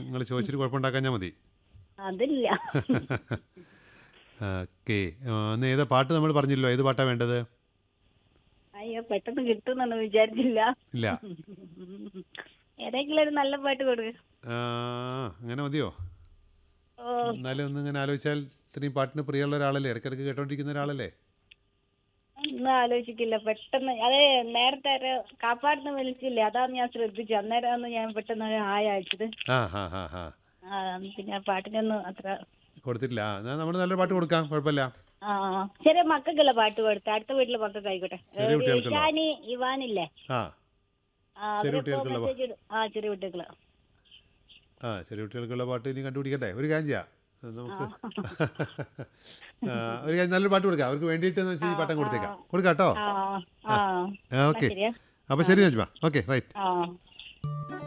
നിങ്ങൾ ചോദിച്ചിട്ട് കുഴപ്പമുണ്ടാക്കാൻ മതി അതില്ല ഓക്കെ അന്ന് ഏതാ പാട്ട് നമ്മൾ പറഞ്ഞില്ലോ ഏത് പാട്ടാ വേണ്ടത് അയ്യോ പെട്ടെന്ന് കിട്ടുമെന്നൊന്നും വിചാരിച്ചില്ല ഇല്ല ഏതെങ്കിലും ഒരു നല്ല പാട്ട് കൊടുക്ക് ആ, അങ്ങനെ മതിയോ ഓ എന്നാലും ഒന്ന് ഇങ്ങനെ ആലോചിച്ചാൽ ഇത്രയും പാട്ടിന് പ്രിയമുള്ള ഒരാളല്ലേ ഇടയ്ക്കിടയ്ക്ക് കേട്ടോണ്ടിരിക്കുന്ന ഒരാളല്ലേ ഒന്നും ആലോചിക്കില്ല പെട്ടെന്ന് അതെ നേരത്തെ ഒരു കാപ്പാടുന്ന് വിളിച്ചില്ലേ അതാണ് ഞാൻ ശ്രദ്ധിച്ചു അന്നേരമാണ് ഞാൻ പെട്ടെന്ന് ഒരു ഹായ് അയച്ചത് ആ ഹാ ഹാ ഹാ ആ, പിന്നെ ആ പാട്ടിനൊന്നും അത്ര കൊടുത്തിട്ടില്ല ആ എന്നാൽ നമ്മൾ നല്ലൊരു പാട്ട് കൊടുക്കാം കുഴപ്പമില്ല ആ ചെറിയ മക്കൾക്കുള്ള പാട്ട് കൊടുത്ത അടുത്ത വീട്ടിലെ മക്കൾക്ക് ആയിക്കോട്ടെ ചെറിയ ഒരു കുട്ടികൾക്കുള്ളോ? ഇഷാനി ഇവാനില്ലേ ആ ആ, ചെറിയ അവരിപ്പോ കുട്ടികൾക്കുള്ള message ഇടും. ആ ചെറിയ കുട്ടികള് ആ ചെറിയ കുട്ടികൾക്കുള്ള പാട്ട് ഇനി കണ്ടുപിടിക്കട്ടെ ഒരു കാര്യം ചെയ്യാം അത് നമുക്ക് ആ, ഒരു കാര്യം നല്ലൊരു പാട്ട് കൊടുക്കാം അവർക്ക് വേണ്ടിയിട്ട് എന്ന് വെച്ചാൽ ഈ പാട്ടം കൊടുത്തേക്കാം കൊടുക്കാം കേട്ടോ ആ ആ ഓക്കെ ശരിയാ അപ്പോൾ ശരി നജ്മ ഓക്കെ റൈറ്റ് ആ